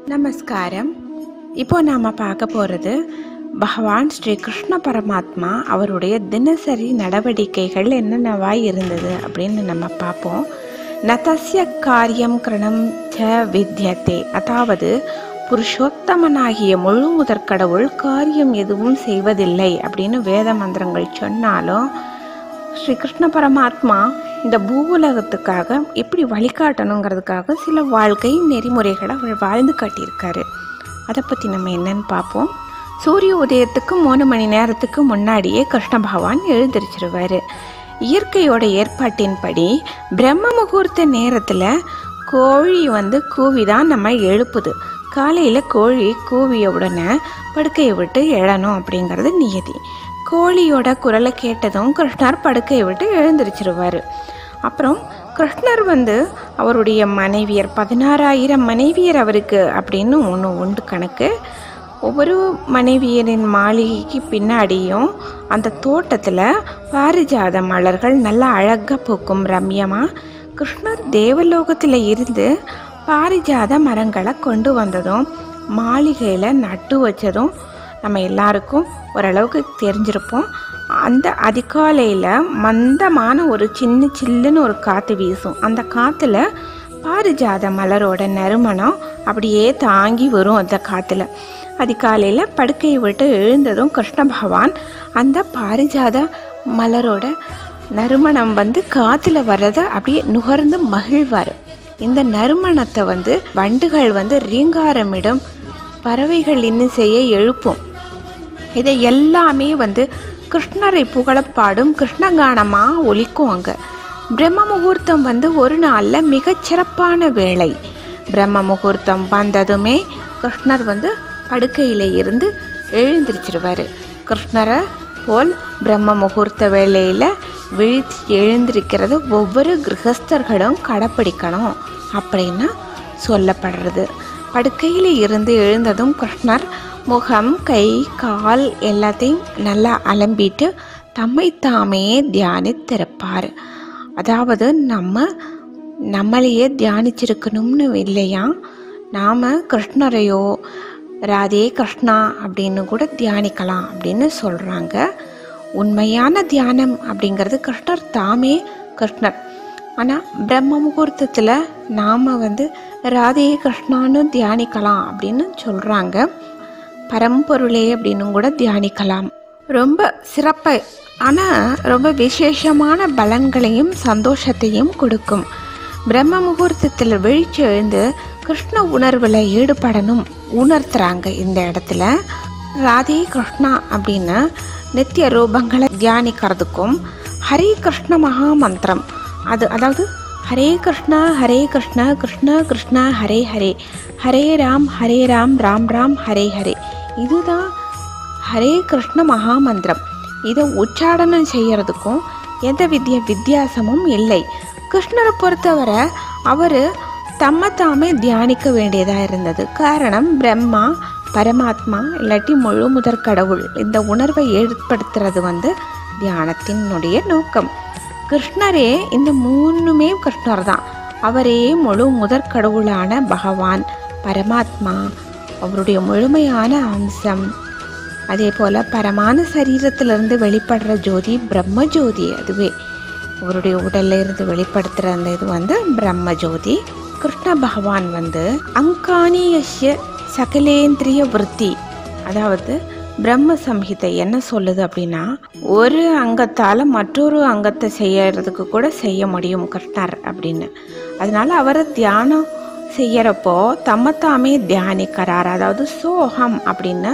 நமஸ்காரம் இப்போ நாம் பார்க்க போகிறது பகவான் ஸ்ரீ கிருஷ்ண பரமாத்மா அவருடைய தினசரி நடவடிக்கைகள் என்னென்னவாய் இருந்தது அப்படின்னு நம்ம பார்ப்போம் நதஸ்ய காரியம் கிரணம் ச வித்யத்தே அதாவது புருஷோத்தமனாகிய முழு முதற்கடவுள் காரியம் எதுவும் செய்வதில்லை அப்படின்னு வேத மந்திரங்கள் சொன்னாலும் ஸ்ரீ கிருஷ்ண பரமாத்மா இந்த பூவுலகத்துக்காக எப்படி வழிகாட்டணுங்கிறதுக்காக சில வாழ்க்கை நெறிமுறைகளை அவர் வாழ்ந்து காட்டியிருக்காரு அதை பற்றி நம்ம என்னன்னு பார்ப்போம் சூரிய உதயத்துக்கு மூணு மணி நேரத்துக்கு முன்னாடியே கிருஷ்ண பகவான் எழுந்திரிச்சிருவார் இயற்கையோட ஏற்பாட்டின்படி பிரம்ம முகூர்த்த நேரத்தில் கோழி வந்து கூவி தான் நம்ம எழுப்புது காலையில் கோழி கூவிய உடனே படுக்கையை விட்டு எழணும் அப்படிங்கிறது நியதி கோழியோட குரலை கேட்டதும் கிருஷ்ணர் படுக்கையை விட்டு எழுந்திரிச்சிருவார் அப்புறம் கிருஷ்ணர் வந்து அவருடைய மனைவியர் பதினாறாயிரம் மனைவியர் அவருக்கு அப்படின்னு ஒன்று உண்டு கணக்கு ஒவ்வொரு மனைவியரின் மாளிகைக்கு பின்னாடியும் அந்த தோட்டத்தில் பாரிஜாத மலர்கள் நல்லா அழகாக பூக்கும் ரம்யமாக கிருஷ்ணர் தேவலோகத்தில் இருந்து பாரிஜாத மரங்களை கொண்டு வந்ததும் மாளிகையில் நட்டு வச்சதும் நம்ம எல்லாருக்கும் ஓரளவுக்கு தெரிஞ்சிருப்போம் அந்த அதிகாலையில் மந்தமான ஒரு சின்ன சில்லுன்னு ஒரு காற்று வீசும் அந்த காற்றுல பாரிஜாத மலரோட நறுமணம் அப்படியே தாங்கி வரும் அந்த காற்றுல அதிகாலையில் படுக்கையை விட்டு எழுந்ததும் கிருஷ்ண பகவான் அந்த பாரிஜாத மலரோட நறுமணம் வந்து காற்றுல வர்றதை அப்படியே நுகர்ந்து மகிழ்வார் இந்த நறுமணத்தை வந்து வண்டுகள் வந்து ரீங்காரமிடும் பறவைகள் இன்னும் செய்ய எழுப்பும் இதை எல்லாமே வந்து கிருஷ்ணரை புகழப்பாடும் கிருஷ்ணகானமாக ஒலிக்கும் அங்கே பிரம்ம முகூர்த்தம் வந்து ஒரு நாளில் மிகச்சிறப்பான வேளை பிரம்ம முகூர்த்தம் வந்ததுமே கிருஷ்ணர் வந்து படுக்கையில் இருந்து எழுந்திரிச்சிருவார் கிருஷ்ணரை போல் பிரம்ம முகூர்த்த வேளையில் விழித்து எழுந்திருக்கிறது ஒவ்வொரு கிரகஸ்தர்களும் கடைப்பிடிக்கணும் அப்படின்னு சொல்லப்படுறது படுக்கையில் இருந்து எழுந்ததும் கிருஷ்ணர் முகம் கை கால் எல்லாத்தையும் நல்லா அலம்பிட்டு தம்மை தாமே தியானித்திருப்பார் அதாவது நம்ம நம்மளையே தியானிச்சிருக்கணும்னு இல்லையா நாம் கிருஷ்ணரையோ ராதே கிருஷ்ணா அப்படின்னு கூட தியானிக்கலாம் அப்படின்னு சொல்கிறாங்க உண்மையான தியானம் அப்படிங்கிறது கிருஷ்ணர் தாமே கிருஷ்ணர் ஆனால் பிரம்ம முகூர்த்தத்தில் நாம் வந்து ராதே கிருஷ்ணான்னு தியானிக்கலாம் அப்படின்னு சொல்கிறாங்க பரம்பொருளே அப்படின்னு கூட தியானிக்கலாம் ரொம்ப சிறப்பு ஆனால் ரொம்ப விசேஷமான பலன்களையும் சந்தோஷத்தையும் கொடுக்கும் பிரம்ம முகூர்த்தத்தில் விழிச்சு எழுந்து கிருஷ்ண உணர்வில் ஈடுபடணும் உணர்த்துறாங்க இந்த இடத்துல ராதே கிருஷ்ணா அப்படின்னு நித்திய ரூபங்களை தியானிக்கிறதுக்கும் ஹரே கிருஷ்ண மகா மந்திரம் அது அதாவது ஹரே கிருஷ்ணா ஹரே கிருஷ்ணா கிருஷ்ண கிருஷ்ணா ஹரே ஹரே ஹரே ராம் ஹரே ராம் ராம் ராம் ஹரே ஹரே இதுதான் ஹரே கிருஷ்ண மகா மந்திரம் இதை உச்சாடனம் செய்யறதுக்கும் எந்த வித்திய வித்தியாசமும் இல்லை கிருஷ்ணரை பொறுத்தவரை அவர் தம்மை தாமே தியானிக்க வேண்டியதாக இருந்தது காரணம் பிரம்மா பரமாத்மா இல்லாட்டி முழு முதற் கடவுள் இந்த உணர்வை ஏற்படுத்துறது வந்து தியானத்தினுடைய நோக்கம் கிருஷ்ணரே இந்த மூணுமே கிருஷ்ணர் தான் அவரே முழு முதற் கடவுளான பகவான் பரமாத்மா அவருடைய முழுமையான அம்சம் அதே போல் பரமான சரீரத்திலிருந்து வெளிப்படுற ஜோதி பிரம்ம ஜோதி அதுவே அவருடைய உடல்ல இருந்து வெளிப்படுத்துகிற அந்த இது வந்து பிரம்ம ஜோதி கிருஷ்ண பகவான் வந்து அங்கானியஸ்ய சகலேந்திரிய விருத்தி அதாவது பிரம்ம சம்ஹிதை என்ன சொல்லுது அப்படின்னா ஒரு அங்கத்தால் மற்றொரு அங்கத்தை செய்யறதுக்கு கூட செய்ய முடியும் கிருஷ்ணர் அப்படின்னு அதனால அவரை தியானம் செய்யறப்போ தம்மத்தாமே தியானிக்கிறார் அதாவது சோகம் அப்படின்னு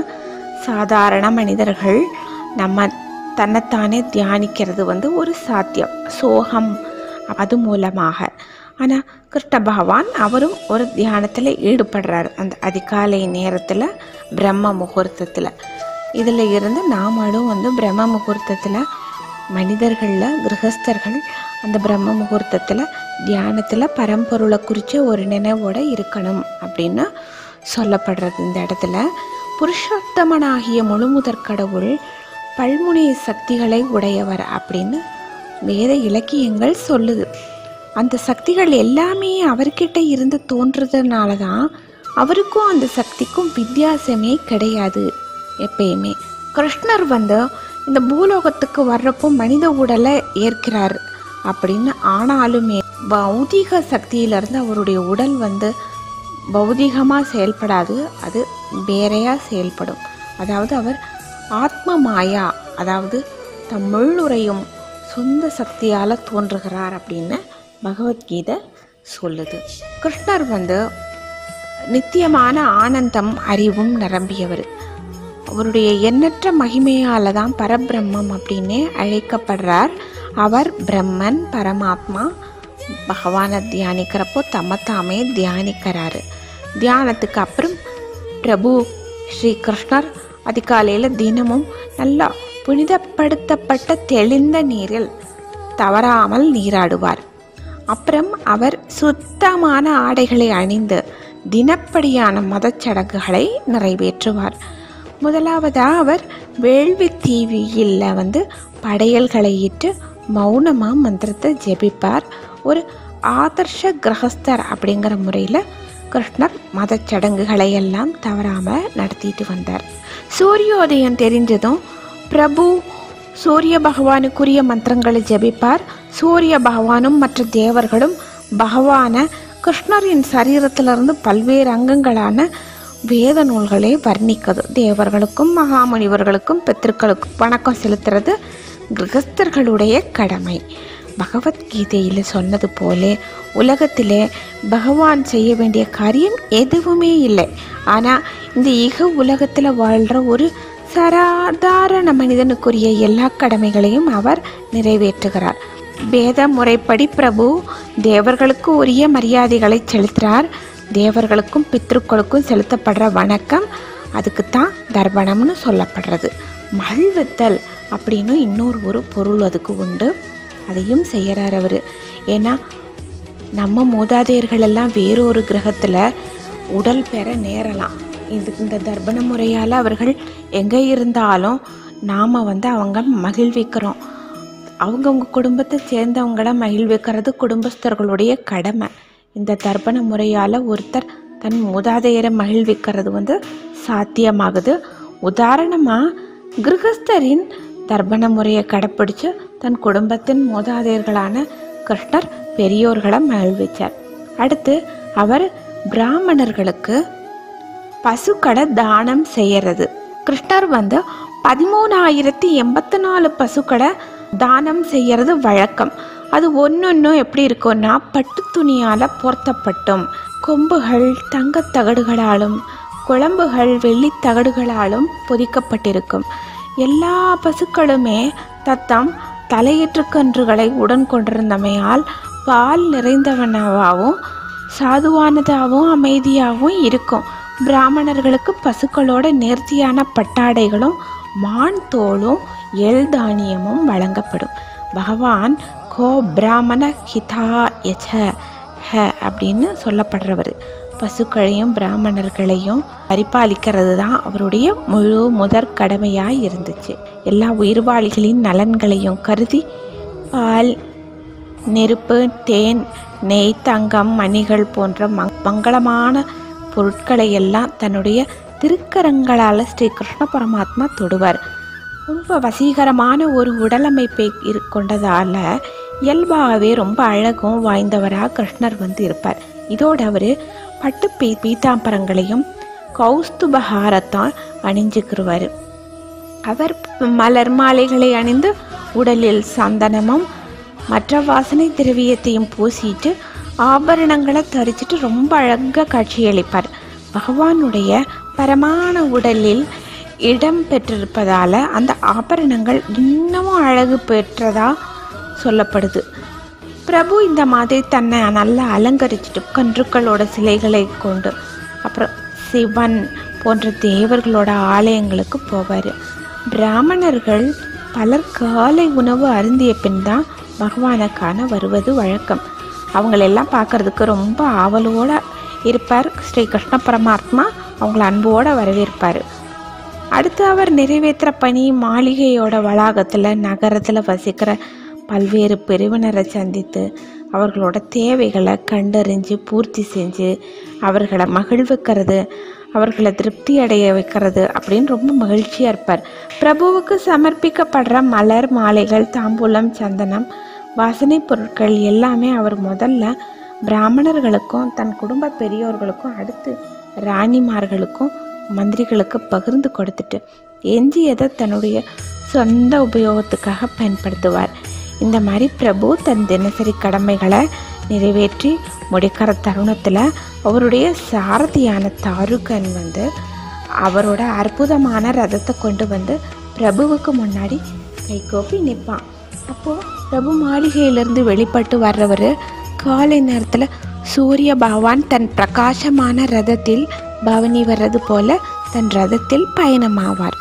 சாதாரண மனிதர்கள் நம்ம தன்னைத்தானே தியானிக்கிறது வந்து ஒரு சாத்தியம் சோகம் அது மூலமாக ஆனால் கிருஷ்ண பகவான் அவரும் ஒரு தியானத்தில் ஈடுபடுறார் அந்த அதிகாலை நேரத்தில் பிரம்ம முகூர்த்தத்தில் இதில் இருந்து நாமளும் வந்து பிரம்ம முகூர்த்தத்தில் மனிதர்களில் கிரகஸ்தர்கள் அந்த பிரம்ம முகூர்த்தத்தில் தியானத்தில் பரம்பொருளை குறித்த ஒரு நினைவோடு இருக்கணும் அப்படின்னு சொல்லப்படுறது இந்த இடத்துல புருஷோத்தமனாகிய முழுமுதற் கடவுள் பல்முனை சக்திகளை உடையவர் அப்படின்னு வேத இலக்கியங்கள் சொல்லுது அந்த சக்திகள் எல்லாமே அவர்கிட்ட இருந்து தோன்றதுனால தான் அவருக்கும் அந்த சக்திக்கும் வித்தியாசமே கிடையாது எப்பயுமே கிருஷ்ணர் வந்து இந்த பூலோகத்துக்கு வர்றப்போ மனித உடலை ஏற்கிறார் அப்படின்னு ஆனாலுமே பௌதிக சக்தியிலிருந்து அவருடைய உடல் வந்து பௌதிகமாக செயல்படாது அது வேறையாக செயல்படும் அதாவது அவர் ஆத்ம மாயா அதாவது தம் முள்ளுரையும் சொந்த சக்தியால் தோன்றுகிறார் அப்படின்னு பகவத்கீதை சொல்லுது கிருஷ்ணர் வந்து நித்தியமான ஆனந்தம் அறிவும் நிரம்பியவர் அவருடைய எண்ணற்ற மகிமையால தான் பரபிரம்மம் அப்படின்னு அழைக்கப்படுறார் அவர் பிரம்மன் பரமாத்மா பகவானை தியானிக்கிறப்போ தம்மத்தாமே தியானிக்கிறாரு தியானத்துக்கு அப்புறம் பிரபு ஸ்ரீ கிருஷ்ணர் அதிகாலையில் தினமும் நல்லா புனிதப்படுத்தப்பட்ட தெளிந்த நீரில் தவறாமல் நீராடுவார் அப்புறம் அவர் சுத்தமான ஆடைகளை அணிந்து தினப்படியான மதச்சடங்குகளை நிறைவேற்றுவார் முதலாவதாக அவர் வேள்வி தீவியில் வந்து படையல்களை இட்டு மௌனமாக மந்திரத்தை ஜெபிப்பார் ஒரு ஆதர்ஷ கிரகஸ்தர் அப்படிங்கிற முறையில் கிருஷ்ணர் மதச்சடங்குகளை எல்லாம் தவறாமல் நடத்திட்டு வந்தார் சூரியோதயம் தெரிஞ்சதும் பிரபு சூரிய பகவானுக்குரிய மந்திரங்களை ஜெபிப்பார் சூரிய பகவானும் மற்ற தேவர்களும் பகவான கிருஷ்ணரின் சரீரத்திலிருந்து பல்வேறு அங்கங்களான வேத நூல்களே வர்ணிக்குது தேவர்களுக்கும் மகாமுனிவர்களுக்கும் பித்திருக்களுக்கும் வணக்கம் செலுத்துறது கிரகஸ்தர்களுடைய கடமை பகவத்கீதையில் சொன்னது போலே உலகத்திலே பகவான் செய்ய வேண்டிய காரியம் எதுவுமே இல்லை ஆனால் இந்த இக உலகத்தில் வாழ்கிற ஒரு சாதாரண மனிதனுக்குரிய எல்லா கடமைகளையும் அவர் நிறைவேற்றுகிறார் வேத முறைப்படி பிரபு தேவர்களுக்கு உரிய மரியாதைகளை செலுத்துகிறார் தேவர்களுக்கும் பித்ருக்களுக்கும் செலுத்தப்படுற வணக்கம் அதுக்கு தான் தர்ப்பணம்னு சொல்லப்படுறது மகிழ்வித்தல் அப்படின்னு இன்னொரு ஒரு பொருள் அதுக்கு உண்டு அதையும் செய்கிறார் அவர் ஏன்னா நம்ம மூதாதையர்கள் எல்லாம் வேறொரு கிரகத்தில் உடல் பெற நேரலாம் இது இந்த தர்ப்பண முறையால் அவர்கள் எங்கே இருந்தாலும் நாம் வந்து அவங்க மகிழ்விக்கிறோம் அவங்கவுங்க குடும்பத்தை சேர்ந்தவங்கள மகிழ்விக்கிறது குடும்பஸ்தர்களுடைய கடமை இந்த தர்ப்பண முறையால் ஒருத்தர் தன் மூதாதையரை மகிழ்விக்கிறது வந்து சாத்தியமாகுது உதாரணமாக கிரகஸ்தரின் தர்ப்பண முறையை கடைப்பிடிச்சு தன் குடும்பத்தின் மூதாதையர்களான கிருஷ்ணர் பெரியோர்களை மகிழ்விச்சார் அடுத்து அவர் பிராமணர்களுக்கு பசுக்களை தானம் செய்யறது கிருஷ்ணர் வந்து பதிமூணாயிரத்தி எண்பத்தி நாலு பசுக்களை தானம் செய்யறது வழக்கம் அது ஒன்னொன்னும் எப்படி இருக்கும்னா பட்டு துணியால் பொருத்தப்பட்டும் கொம்புகள் தங்கத் தகடுகளாலும் குழம்புகள் வெள்ளித் தகடுகளாலும் பொதிக்கப்பட்டிருக்கும் எல்லா பசுக்களுமே தத்தம் தலையற்று கன்றுகளை உடன் கொண்டிருந்தமையால் பால் நிறைந்தவனவாகவும் சாதுவானதாகவும் அமைதியாகவும் இருக்கும் பிராமணர்களுக்கு பசுக்களோட நேர்த்தியான பட்டாடைகளும் மான் தோலும் எள் தானியமும் வழங்கப்படும் பகவான் கோ பிராமண ஹிதா யச ஹ அப்படின்னு சொல்லப்படுறவர் பசுக்களையும் பிராமணர்களையும் பரிபாலிக்கிறது தான் அவருடைய முழு முதற் கடமையாக இருந்துச்சு எல்லா உயிர்வாளிகளின் நலன்களையும் கருதி பால் நெருப்பு தேன் நெய் தங்கம் மணிகள் போன்ற மங் மங்களமான பொருட்களை எல்லாம் தன்னுடைய திருக்கரங்களால் ஸ்ரீ கிருஷ்ண பரமாத்மா தொடுவார் ரொம்ப வசீகரமான ஒரு உடலமைப்பை இரு கொண்டதால் இயல்பாகவே ரொம்ப அழகும் வாய்ந்தவராக கிருஷ்ணர் வந்து இருப்பார் இதோடு அவர் பட்டு பீ பீதாம்பரங்களையும் கௌஸ்துபஹாரத்தான் அணிஞ்சுக்கிருவார் அவர் மலர் மாலைகளை அணிந்து உடலில் சந்தனமும் மற்ற வாசனை திரவியத்தையும் பூசிட்டு ஆபரணங்களை தரிச்சிட்டு ரொம்ப அழகாக காட்சியளிப்பார் பகவானுடைய பரமான உடலில் இடம் பெற்றிருப்பதால் அந்த ஆபரணங்கள் இன்னமும் அழகு பெற்றதா சொல்லப்படுது பிரபு இந்த மாதிரி தன்னை நல்லா அலங்கரிச்சிட்டு கன்றுக்களோட சிலைகளை கொண்டு அப்புறம் சிவன் போன்ற தேவர்களோட ஆலயங்களுக்கு போவார் பிராமணர்கள் பலர் காலை உணவு அருந்திய பின் தான் பகவானை காண வருவது வழக்கம் அவங்களெல்லாம் பார்க்கறதுக்கு ரொம்ப ஆவலோட இருப்பார் ஸ்ரீ கிருஷ்ண பரமாத்மா அவங்கள அன்போடு வரவேற்பார் அடுத்து அவர் நிறைவேற்றுற பணி மாளிகையோட வளாகத்தில் நகரத்தில் வசிக்கிற பல்வேறு பிரிவினரை சந்தித்து அவர்களோட தேவைகளை கண்டறிஞ்சு பூர்த்தி செஞ்சு அவர்களை மகிழ்விக்கிறது அவர்களை திருப்தி அடைய வைக்கிறது அப்படின்னு ரொம்ப மகிழ்ச்சியாக இருப்பார் பிரபுவுக்கு சமர்ப்பிக்கப்படுற மலர் மாலைகள் தாம்பூலம் சந்தனம் வாசனை பொருட்கள் எல்லாமே அவர் முதல்ல பிராமணர்களுக்கும் தன் குடும்ப பெரியோர்களுக்கும் அடுத்து ராணிமார்களுக்கும் மந்திரிகளுக்கு பகிர்ந்து கொடுத்துட்டு எஞ்சியதை தன்னுடைய சொந்த உபயோகத்துக்காக பயன்படுத்துவார் இந்த மாதிரி பிரபு தன் தினசரி கடமைகளை நிறைவேற்றி முடிக்கிற தருணத்தில் அவருடைய சாரதியான தாருகன் வந்து அவரோட அற்புதமான ரதத்தை கொண்டு வந்து பிரபுவுக்கு முன்னாடி கைகோப்பி நிற்பான் அப்போது பிரபு மாளிகையிலிருந்து வெளிப்பட்டு வர்றவர் காலை நேரத்தில் சூரிய பகவான் தன் பிரகாசமான ரதத்தில் பவனி வர்றது போல தன் ரதத்தில் பயணமாவார்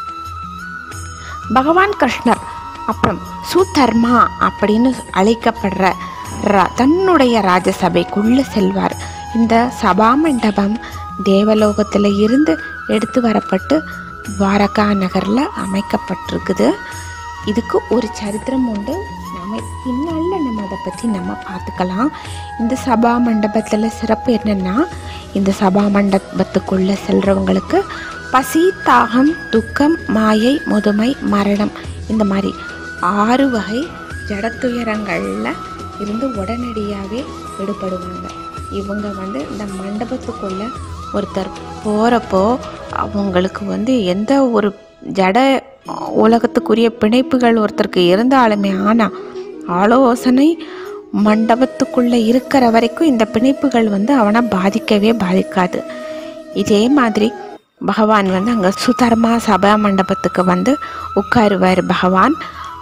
பகவான் கிருஷ்ணர் அப்புறம் சுதர்மா அப்படின்னு அழைக்கப்படுற ர- தன்னுடைய ராஜசபைக்குள்ள செல்வார் இந்த சபா மண்டபம் தேவலோகத்தில் இருந்து எடுத்து வரப்பட்டு துவாரகா நகரில் அமைக்கப்பட்டிருக்குது இதுக்கு ஒரு சரித்திரம் உண்டு நம்ம பின்னால நம்ம அதை பற்றி நம்ம பார்த்துக்கலாம் இந்த சபா மண்டபத்தில் சிறப்பு என்னென்னா இந்த சபா மண்டபத்துக்குள்ளே செல்றவங்களுக்கு பசி தாகம் துக்கம் மாயை முதுமை மரணம் இந்த மாதிரி ஆறு வகை ஜடத்துயரங்களில் இருந்து உடனடியாகவே விடுபடுவாங்க இவங்க வந்து இந்த மண்டபத்துக்குள்ளே ஒருத்தர் போகிறப்போ அவங்களுக்கு வந்து எந்த ஒரு ஜட உலகத்துக்குரிய பிணைப்புகள் ஒருத்தருக்கு இருந்தாலுமே ஆனால் ஆலோசனை மண்டபத்துக்குள்ளே இருக்கிற வரைக்கும் இந்த பிணைப்புகள் வந்து அவனை பாதிக்கவே பாதிக்காது இதே மாதிரி பகவான் வந்து அங்கே சுதர்மா சபா மண்டபத்துக்கு வந்து உட்காருவார் பகவான்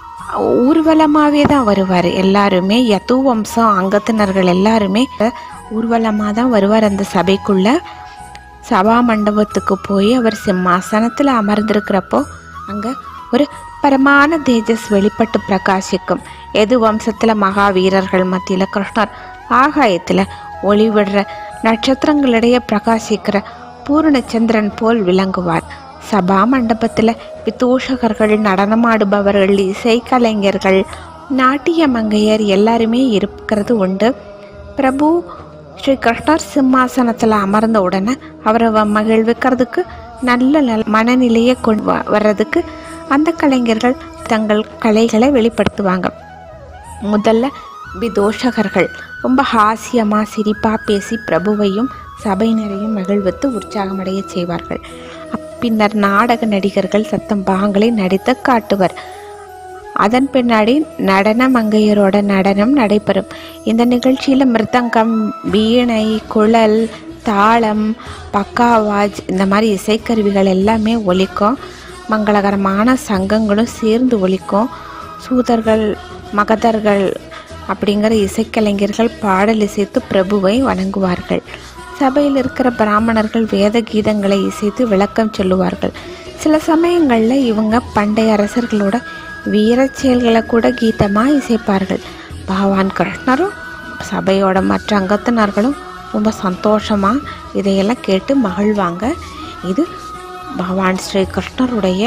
ஊர்வலமாகவே தான் வருவார் எல்லாருமே யது வம்சம் அங்கத்தினர்கள் எல்லாருமே ஊர்வலமாக தான் வருவார் அந்த சபைக்குள்ளே சபா மண்டபத்துக்கு போய் அவர் சிம்மாசனத்தில் அமர்ந்திருக்கிறப்போ அங்கே ஒரு பரமான தேஜஸ் வெளிப்பட்டு பிரகாசிக்கும் எது வம்சத்தில் மகாவீரர்கள் மத்தியில் கிருஷ்ணர் ஆகாயத்தில் ஒளி விடுற நட்சத்திரங்களிடையே பிரகாசிக்கிற பூர்ணச்சந்திரன் போல் விளங்குவார் சபா மண்டபத்தில் வித்தூஷகர்கள் நடனமாடுபவர்கள் இசைக்கலைஞர்கள் நாட்டிய மங்கையர் எல்லாருமே இருக்கிறது உண்டு பிரபு ஸ்ரீ கிருஷ்ணர் சிம்மாசனத்தில் அமர்ந்த உடனே அவரை வ- மகிழ்விக்கிறதுக்கு நல்ல நல் மனநிலையை கொண்டு வ- வர்றதுக்கு அந்த கலைஞர்கள் தங்கள் கலைகளை வெளிப்படுத்துவாங்க முதல்ல விதோஷகர்கள் ரொம்ப ஹாஸ்யமாக சிரிப்பாக பேசி பிரபுவையும் சபையினரையும் மகிழ்வித்து உற்சாகமடைய செய்வார்கள் அப்- பின்னர் நாடக நடிகர்கள் சத்தம் பாகங்களை நடித்து காட்டுவர் அதன் பின்னாடி நடன மங்கையரோட நடனம் நடைபெறும் இந்த நிகழ்ச்சியில் மிருதங்கம் வீணை குழல் தாளம் பக்காவாஜ் இந்த மாதிரி இசைக்கருவிகள் எல்லாமே ஒலிக்கும் மங்களகரமான சங்கங்களும் சேர்ந்து ஒலிக்கும் சூதர்கள் மகதர்கள் அப்படிங்கிற இசைக்கலைஞர்கள் பாடல் இசைத்து பிரபுவை வணங்குவார்கள் சபையில் இருக்கிற பிராமணர்கள் வேத கீதங்களை இசைத்து விளக்கம் சொல்லுவார்கள் சில சமயங்களில் இவங்க பண்டைய அரசர்களோட வீரச் செயல்களை கூட கீதமாக இசைப்பார்கள் பகவான் கிருஷ்ணரும் சபையோட மற்ற அங்கத்தினர்களும் ரொம்ப சந்தோஷமாக இதையெல்லாம் கேட்டு மகிழ்வாங்க இது பகவான் ஸ்ரீ கிருஷ்ணருடைய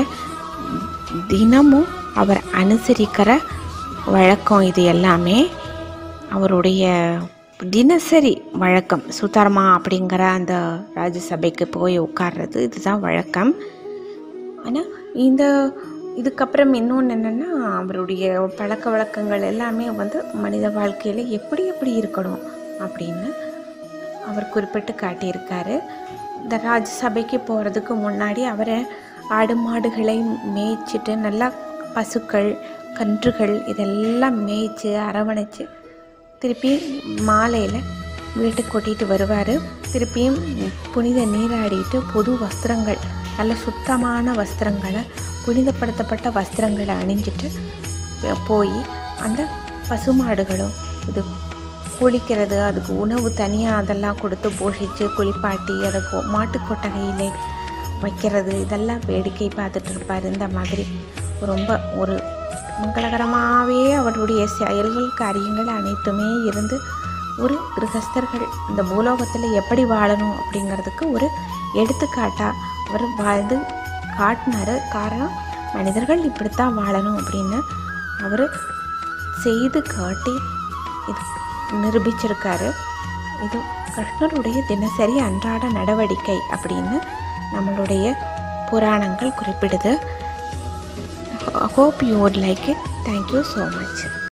தினமும் அவர் அனுசரிக்கிற வழக்கம் இது எல்லாமே அவருடைய தினசரி வழக்கம் சுதர்மா அப்படிங்கிற அந்த ராஜசபைக்கு போய் உட்கார்றது இதுதான் வழக்கம் ஆனால் இந்த இதுக்கப்புறம் இன்னொன்று என்னென்னா அவருடைய பழக்க வழக்கங்கள் எல்லாமே வந்து மனித வாழ்க்கையில் எப்படி எப்படி இருக்கணும் அப்படின்னு அவர் குறிப்பிட்டு காட்டியிருக்காரு இந்த ராஜசபைக்கு போகிறதுக்கு முன்னாடி அவரை ஆடு மாடுகளை மேய்ச்சிட்டு நல்லா பசுக்கள் கன்றுகள் இதெல்லாம் மேய்ச்சி அரவணைச்சு திருப்பி மாலையில் வீட்டுக்கு கூட்டிகிட்டு வருவார் திருப்பியும் புனித நீராடிட்டு புது வஸ்திரங்கள் நல்ல சுத்தமான வஸ்திரங்களை புனிதப்படுத்தப்பட்ட வஸ்திரங்களை அணிஞ்சிட்டு போய் அந்த பசுமாடுகளும் இது குளிக்கிறது அதுக்கு உணவு தனியாக அதெல்லாம் கொடுத்து போஷித்து குளிப்பாட்டி அதை கொ- மாட்டுக் கொட்டகையிலே வைக்கிறது இதெல்லாம் வேடிக்கை பார்த்துட்டு இருப்பார் இந்த மாதிரி ரொம்ப ஒரு மங்களகரமாகவே அவருடைய செயல்கள் காரியங்கள் அனைத்துமே இருந்து ஒரு கிரகஸ்தர்கள் இந்த பூலோகத்தில் எப்படி வாழணும் அப்படிங்கிறதுக்கு ஒரு எடுத்துக்காட்டாக அவர் வாழ்ந்து காட்டினார் காரணம் மனிதர்கள் இப்படித்தான் வாழணும் அப்படின்னு அவர் செய்து காட்டி இது நிரூபிச்சிருக்காரு இது கிருஷ்ணருடைய தினசரி அன்றாட நடவடிக்கை அப்படின்னு நம்மளுடைய புராணங்கள் குறிப்பிடுது hope you would like it thank you so much